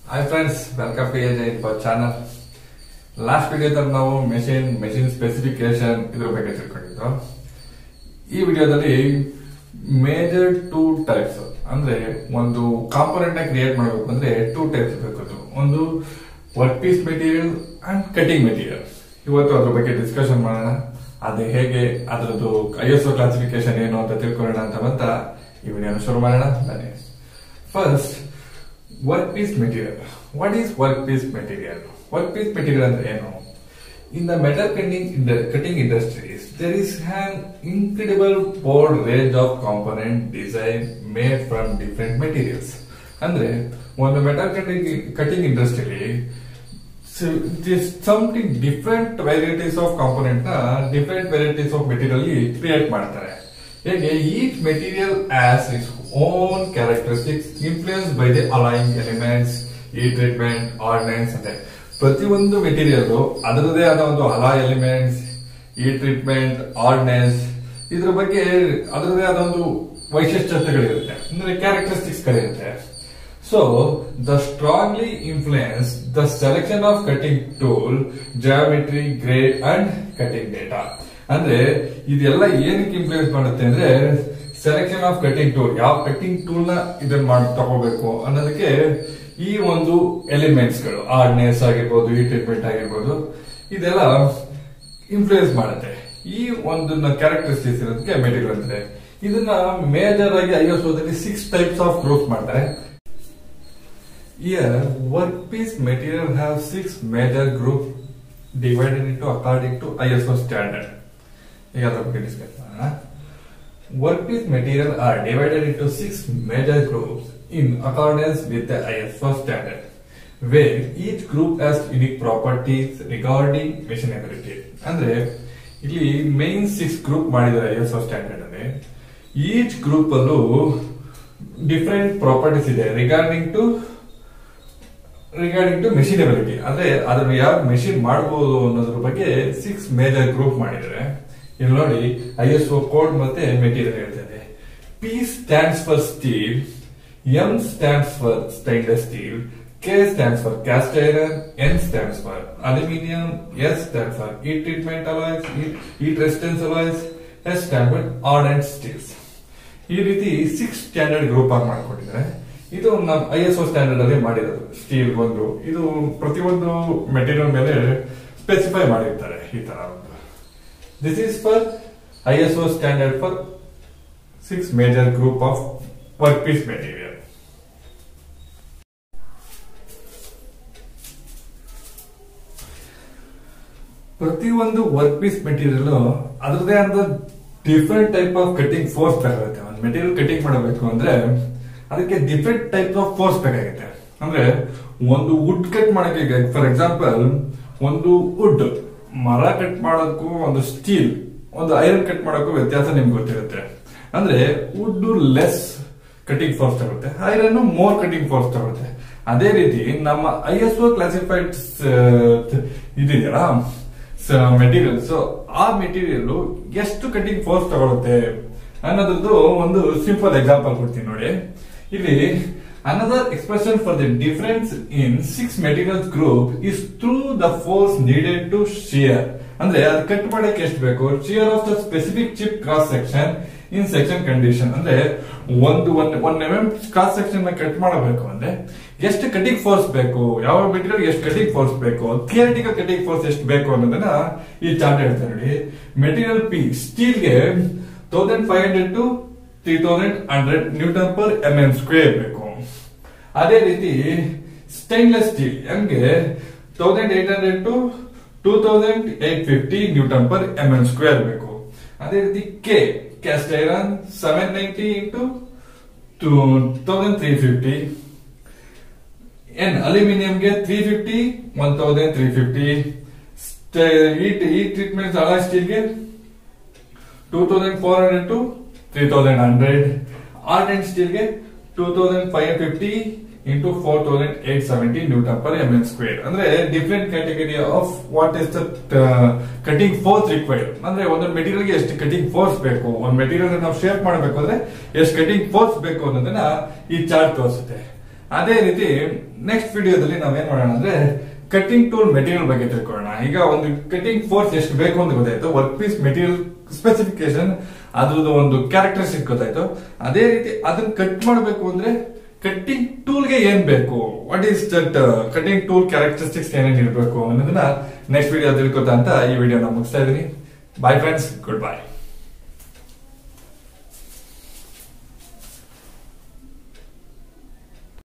Hi friends welcome to edge info channel last ವಿಡಿಯೋದಲ್ಲಿ ನಾವು machine machine specification ಇದ್ರ ಬಗ್ಗೆ ತಿಳ್ಕೊಂಡಿದ್ದು ಈ ವಿಡಿಯೋದಲ್ಲಿ ಮೇಜರ್ ಟೂ ಟೈಪ್ಸ್ ಅಂದ್ರೆ ಒಂದು ಕಾಂಪೋನೆಂಟ್ ನ ಕ್ರಿಯೇಟ್ ಮಾಡಬೇಕು ಅಂದ್ರೆ ಟೂ ಟೈಪ್ಸ್ ಬೇಕು ಒಂದು work piece material and cutting material ಇವತ್ತು ಅದ್ರ ಬಗ್ಗೆ ಡಿಸ್ಕಷನ್ ಮಾಡೋಣ ಅದು ಹೇಗೆ ಅದರದ್ದು ಐ ಎಸ್ ಒ ಕ್ಲಾಸಿಫಿಕೇಶನ್ ಏನು ಅಂತ ತಿಳ್ಕೊಳ್ಳೋಣ ಅಂತ ಬಂತ ಈ ವಿಡಿಯೋನ ಶುರು ಮಾಡೋಣ ಬನ್ನಿ first work piece material what is work piece material work piece material ಅಂದ್ರೆ ಏನು in the metal cutting cutting industries there is an incredible broad range of component design made from different materials ಅಂದ್ರೆ ಒಂದು metal cutting cutting ಇಂಡಸ್ಟ್ರಿಲಿ something different varieties of component ನ different varieties of material create ಮಾಡ್ತಾರೆ ಹೇಗೆ each material has its own characteristics influence by the alloying elements heat treatment ordinance ಅಂತೆ ಪ್ರತಿಯೊಂದು material ಅದರದೇ ಆದ ಒಂದು ಅಲ ಎಲಿಮೆಂಟ್ಸ್ ಈ ಟ್ರೀಟ್ಮೆಂಟ್ ಆರ್ಡಿನೆನ್ಸ್ ಇದ್ರ ಬಗ್ಗೆ ಅದರದೇ ಆದ ಒಂದು ವೈಶಿಷ್ಟ್ಯತೆಗಳಿರುತ್ತೆ ಅಂದ್ರೆ ಕ್ಯಾರೆಕ್ಟರಿಸ್ಟಿಕ್ಸ್ ಗಳಿರುತ್ತೆ so the strongly influence the selection of cutting tool geometry grade and cutting data ಅಂದ್ರೆ ಇದೆಲ್ಲ ಏನಕ್ಕೆ ಇನ್ಫ್ಲೂಯೆನ್ಸ್ ಮಾಡುತ್ತೆ ಅಂದ್ರೆ ಸೆಲೆಕ್ಷನ್ ಆಫ್ ಕಟಿಂಗ್ ಟೂಲ್ ಯಾವ ಕಟಿಂಗ್ ಟೂಲ್ ನ ಇದನ್ನ ಮಾಡಿ ತಗೋಬೇಕು ಅನ್ನೋದಕ್ಕೆ ಈ ಒಂದು ಎಲಿಮೆಂಟ್ಸ್ ಗಳು ಆರ್ಡ್ನೆಸ್ ಆಗಿರ್ಬೋದು ಈ ಟ್ರೀಟ್ಮೆಂಟ್ ಆಗಿರ್ಬೋದು ಇದೆಲ್ಲ ಇನ್ಫ್ಲೂಯೆನ್ಸ್ ಮಾಡುತ್ತೆ ಈ ಒಂದು ಕ್ಯಾರೆಕ್ಟರಿಸ್ಟಿಕ್ಸ್ ಇರೋದಕ್ಕೆ ಮೆಟೀರಿಯಲ್ ಅಂತಾರೆ ಇದನ್ನ ಮೇಜರ್ ಆಗಿ ಐ ಎಸ್ ಓದಲ್ಲಿ ಸಿಕ್ಸ್ ಟೈಪ್ಸ್ ಆಫ್ ಗ್ರೂಪ್ ಮಾಡ್ತಾರೆ Here, workpiece material have six major group divided into according to ISO standard. ಈಗ ಅದ್ರ ಬಗ್ಗೆ ಡಿಸ್ಕಸ್ ಮಾಡೋಣ workpiece material are divided into six major groups in accordance with the ISO standard where each group has unique properties regarding machinability ಅಂದ್ರೆ ಇಲ್ಲಿ main six group ಮಾಡಿದ್ದಾರೆ ISO standard ಅಲ್ಲಿ each group ಅಲ್ಲೂ different properties ಇದೆ regarding to regarding to machinability ಅಂದ್ರೆ ಅದನ್ನು ಯಾವ machine ಮಾಡಬಹುದು ಅನ್ನೋದ್ರ ಬಗ್ಗೆ ಸಿಕ್ಸ್ ಮೇಜರ್ ಗ್ರೂಪ್ ಮಾಡಿದ್ದಾರೆ ಇಲ್ಲಿ ನೋಡಿ ಐ ಎಸ್ ಒ ಕೋಡ್ ಮತ್ತೆ ಮೆಟೀರಿಯಲ್ ಹೇಳ್ತದೆ P stands for steel M stands for stainless steel K stands for cast iron N stands for aluminium S stand for heat treatment alloys heat resistance alloys S stand for hardened steels ಈ ರೀತಿ six standard group ಆಗಿ ಮಾಡ್ಕೊಂಡಿದ್ದಾರೆ ಇದು ನಮ್ಮ I S O standard ಅಲ್ಲಿ ಮಾಡಿರೋದು steel ಒಂದು ಇದು ಪ್ರತಿಯೊಂದು ಮೆಟೀರಿಯಲ್ ಮೇಲೆ ಸ್ಪೆಸಿಫೈ ಮಾಡಿರ್ತಾರೆ ಈ ತರ ಒಂದು this is for I S O standard for six major group of work piece material ಪ್ರತಿಯೊಂದು ವರ್ಕ್ ಪೀಸ್ ಮೆಟೀರಿಯಲ್ ಅದರದೇ ಆದ different type of cutting force ಬೇಕಾಗುತ್ತೆ ಒಂದು ಮೆಟೀರಿಯಲ್ ಕಟಿಂಗ್ ಮಾಡಬೇಕು ಅಂದ್ರೆ ಅದಕ್ಕೆ ಡಿಫ್ರೆಂಟ್ ಟೈಪ್ ಆಫ್ ಫೋರ್ಸ್ ಬೇಕಾಗುತ್ತೆ ಅಂದ್ರೆ ಒಂದು ವುಡ್ ಕಟ್ ಮಾಡಕ್ಕೆ ಫಾರ್ ಎಕ್ಸಾಂಪಲ್ ಒಂದು ವುಡ್ ಮರ ಕಟ್ ಮಾಡೋಕ್ಕೂ ಒಂದು ಸ್ಟೀಲ್ ಒಂದು ಐರನ್ ಕಟ್ ಮಾಡೋಕ್ಕೂ ವ್ಯತ್ಯಾಸ ನಿಮ್ಗೆ ಗೊತ್ತಿರುತ್ತೆ ಅಂದ್ರೆ ವುಡ್ ಲೆಸ್ ಕಟಿಂಗ್ ಫೋರ್ಸ್ ತಗೊಳುತ್ತೆ ಐರನ್ ಮೋರ್ ಕಟಿಂಗ್ ಫೋರ್ಸ್ ತಗೊಳುತ್ತೆ ಅದೇ ರೀತಿ ನಮ್ಮ ಐ ಎಸ್ ಒ ಕ್ಲಾಸಿಫೈಡ್ ಇದೆಯಲ್ಲ ಮೆಟೀರಿಯಲ್ಸ್ ಆ ಮೆಟೀರಿಯಲ್ ಎಷ್ಟು ಕಟಿಂಗ್ ಫೋರ್ಸ್ ತಗೊಳುತ್ತೆ ಅನ್ನೋದ್ರದ್ದು ಒಂದು ಸಿಂಪಲ್ ಎಕ್ಸಾಂಪಲ್ ಕೊಡ್ತೀನಿ ನೋಡಿ ಇಲ್ಲಿ another expression for the difference in six materials group is through the force needed to shear ಅಂದ್ರೆ ಅದು ಕಟ್ ಮಾಡಕ್ಕೆ ಎಷ್ಟು ಬೇಕು shear off the specific chip cross section in section condition ಅಂದ್ರೆ ಒಂದು one one M M cross section ನ cut ಮಾಡಬೇಕು ಅಂದ್ರೆ ಎಷ್ಟು ಕಟಿಂಗ್ ಫೋರ್ಸ್ ಬೇಕು ಯಾವ ಮೆಟೀರಿಯಲ್ ಎಷ್ಟು ಕಟಿಂಗ್ ಫೋರ್ಸ್ ಬೇಕು ಥಿಯರಿಟಿಕಲ್ ಕಟಿಂಗ್ ಫೋರ್ಸ್ ಎಷ್ಟು ಬೇಕು ಅನ್ನೋದನ್ನ ಈ ಚಾರ್ಟ್ ಹೇಳ್ತಾರೆ ನೋಡಿ ಮೆಟೀರಿಯಲ್ ಪಿ ಸ್ಟೀಲ್ಗೆ thousand five hundred to three thousand hundred newton per M M square ಬೇಕು ಅದೇ ರೀತಿ ಸ್ಟೈನ್ಲೆಸ್ ಸ್ಟೀಲ್ ಎಂಗೆ thousand eight hundred to two thousand eight fifty newton per M M square ಬೇಕು ಅದೇ ರೀತಿ K cast iron seven ninety into two thousand three fifty N ಅಲ್ಯೂಮಿನಿಯಂಗೆ three fifty one thousand three fifty heat treatment alloy ಸ್ಟೀಲ್ಗೆ two thousand four hundred to three thousand hundred hardened ಸ್ಟೀಲ್ಗೆ two thousand five fifty into four thousand eight seventy newton per M N square ಅಂದ್ರೆ different category of what is the cutting force required ಅಂದ್ರೆ ಒಂದೊಂದು material ಗೆ ಎಷ್ಟು cutting force ಬೇಕು ಒಂದ್ material ನಾವು shape ಮಾಡಬೇಕು ಅಂದ್ರೆ ಎಷ್ಟು ಕಟಿಂಗ್ ಫೋರ್ಸ್ ಬೇಕು ಅನ್ನೋದನ್ನ ಈ ಚಾರ್ಟ್ ತೋರಿಸುತ್ತೆ ಅದೇ ರೀತಿ ನೆಕ್ಸ್ಟ್ ವಿಡಿಯೋದಲ್ಲಿ ನಾವೇನ್ ಮಾಡೋಣ ಅಂದ್ರೆ ಕಟಿಂಗ್ ಟೂಲ್ ಮೆಟೀರಿಯಲ್ ಬಗ್ಗೆ ತಿಳ್ಕೊಳ್ಳೋಣ ಈಗ ಒಂದು ಕಟಿಂಗ್ ಫೋರ್ಸ್ ಎಷ್ಟು ಬೇಕು ಅಂತ ಗೊತ್ತಾಯ್ತು ವರ್ಕ್ ಪೀಸ್ ಮೆಟೀರಿಯಲ್ ಸ್ಪೆಸಿಫಿಕೇಶನ್ ಅದ್ರದ್ದು ಒಂದು ಕ್ಯಾರೆಕ್ಟರಿಸ್ಟಿಕ್ ಗೊತ್ತಾಯ್ತು ಅದೇ ರೀತಿ ಅದನ್ನ ಕಟ್ ಮಾಡಬೇಕು ಅಂದ್ರೆ ಕಟ್ಟಿಂಗ್ ಟೂಲ್ ಗೆ ಏನ್ ಬೇಕು what is that cutting tool characteristics ಏನೇನ್ ಇರಬೇಕು ಅನ್ನೋದನ್ನ ನೆಕ್ಸ್ಟ್ ವಿಡಿಯೋ ತಿಳ್ಕೊತಾ ಅಂತ ಈ ವಿಡಿಯೋನ ಮುಗಿಸ್ತಾ ಇದೀನಿ ಬಾಯ್ ಫ್ರೆಂಡ್ಸ್ ಗುಡ್ ಬಾಯ್